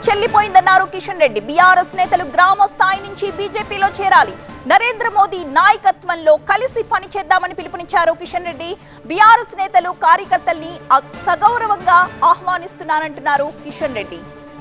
చెల్లిపోయిందన్నారు Kishan Reddy BRS నేతలు గ్రామ స్థాయి నుంచి బీజేపీలో చేరాలి నరేంద్ర మోదీ నాయకత్వంలో కలిసి పనిచేద్దామని పిలుపునిచ్చారు కిషన్ రెడ్డి బీఆర్ఎస్ నేతలు కార్యకర్తల్ని అ- సగౌరవంగా ఆహ్వానిస్తున్నానంటున్నారు కిషన్ రెడ్డి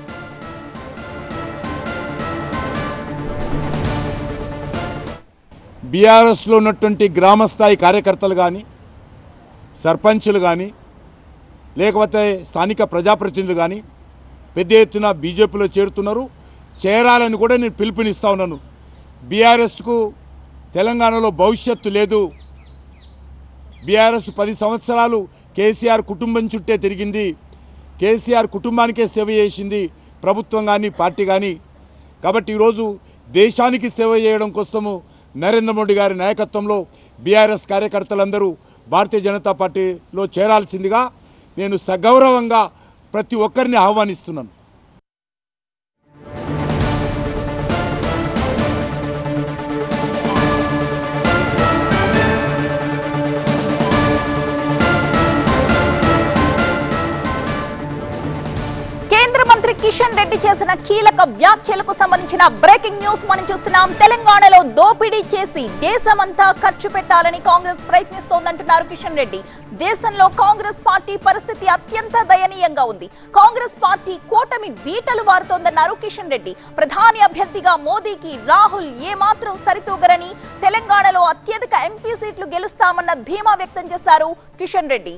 బీఆర్ఎస్లో ఉన్నటువంటి గ్రామస్థాయి కార్యకర్తలు కానీ సర్పంచులు కానీ లేకపోతే స్థానిక ప్రజాప్రతినిధులు కానీ పెద్ద ఎత్తున బీజేపీలో చేరుతున్నారు చేరాలని కూడా నేను పిలుపునిస్తా ఉన్నాను బీఆర్ఎస్కు తెలంగాణలో భవిష్యత్తు లేదు బీఆర్ఎస్ పది సంవత్సరాలు కేసీఆర్ కుటుంబం చుట్టే తిరిగింది కేసీఆర్ కుటుంబానికే సేవ చేసింది ప్రభుత్వం కానీ పార్టీ కానీ కాబట్టి ఈరోజు దేశానికి సేవ చేయడం కోసము నరేంద్ర మోడీ గారి నాయకత్వంలో బీఆర్ఎస్ కార్యకర్తలందరూ భారతీయ జనతా పార్టీలో చేరాల్సిందిగా నేను సగౌరవంగా ప్రతి ఒక్కరిని ఆహ్వానిస్తున్నాను కేంద్ర మంత్రి కిషన్ రెడ్డి చేసిన కీలక వ్యాఖ్యలకు సంబంధించిన బ్రేకింగ్ న్యూస్ మనం చూస్తున్నాం తెలంగాణలో దోపిడీ చేసి దేశమంతా ఖర్చు పెట్టాలని కాంగ్రెస్ ప్రయత్నిస్తోందంటున్నారు కిషన్ రెడ్డి దేశంలో కాంగ్రెస్ పార్టీ పరిస్థితి అత్యంత దయనీయంగా ఉంది కాంగ్రెస్ పార్టీ కూటమి బీటలు వారుతోందన్నారు కిషన్ రెడ్డి ప్రధాని అభ్యర్థిగా మోదీకి రాహుల్ ఏమాత్రం సరితూగరని తెలంగాణలో అత్యధిక ఎంపీ సీట్లు గెలుస్తామన్న ధీమా వ్యక్తం చేశారు కిషన్ రెడ్డి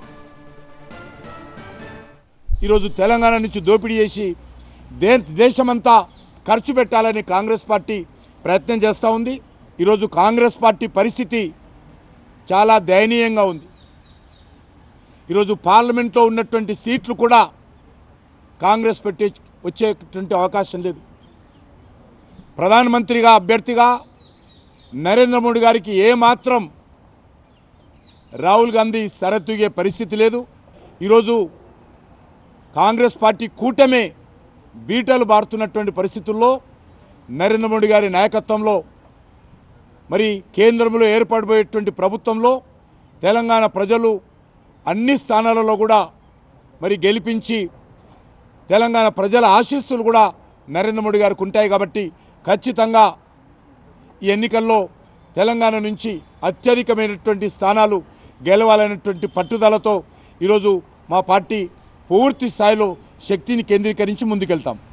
ఈరోజు తెలంగాణ నుంచి దోపిడీ చేసి దే దేశమంతా ఖర్చు పెట్టాలని కాంగ్రెస్ పార్టీ ప్రయత్నం చేస్తూ ఉంది ఈరోజు కాంగ్రెస్ పార్టీ పరిస్థితి చాలా దయనీయంగా ఉంది ఈరోజు పార్లమెంట్లో ఉన్నటువంటి సీట్లు కూడా కాంగ్రెస్ పెట్టి వచ్చేటువంటి అవకాశం లేదు ప్రధానమంత్రిగా అభ్యర్థిగా నరేంద్ర మోడీ గారికి ఏమాత్రం రాహుల్ గాంధీ సరతూగే పరిస్థితి లేదు ఈరోజు కాంగ్రెస్ పార్టీ కూటమే బీటలు బారుతున్నటువంటి పరిస్థితుల్లో నరేంద్ర మోడీ గారి నాయకత్వంలో మరి కేంద్రంలో ఏర్పడబోయేటువంటి ప్రభుత్వంలో తెలంగాణ ప్రజలు అన్ని స్థానాలలో కూడా మరి గెలిపించి తెలంగాణ ప్రజల ఆశీస్సులు కూడా నరేంద్ర మోడీ గారికి ఉంటాయి కాబట్టి ఖచ్చితంగా ఈ ఎన్నికల్లో తెలంగాణ నుంచి అత్యధికమైనటువంటి స్థానాలు గెలవాలనేటువంటి పట్టుదలతో ఈరోజు మా పార్టీ పూర్తి స్థాయిలో శక్తిని కేంద్రీకరించి ముందుకెళ్తాం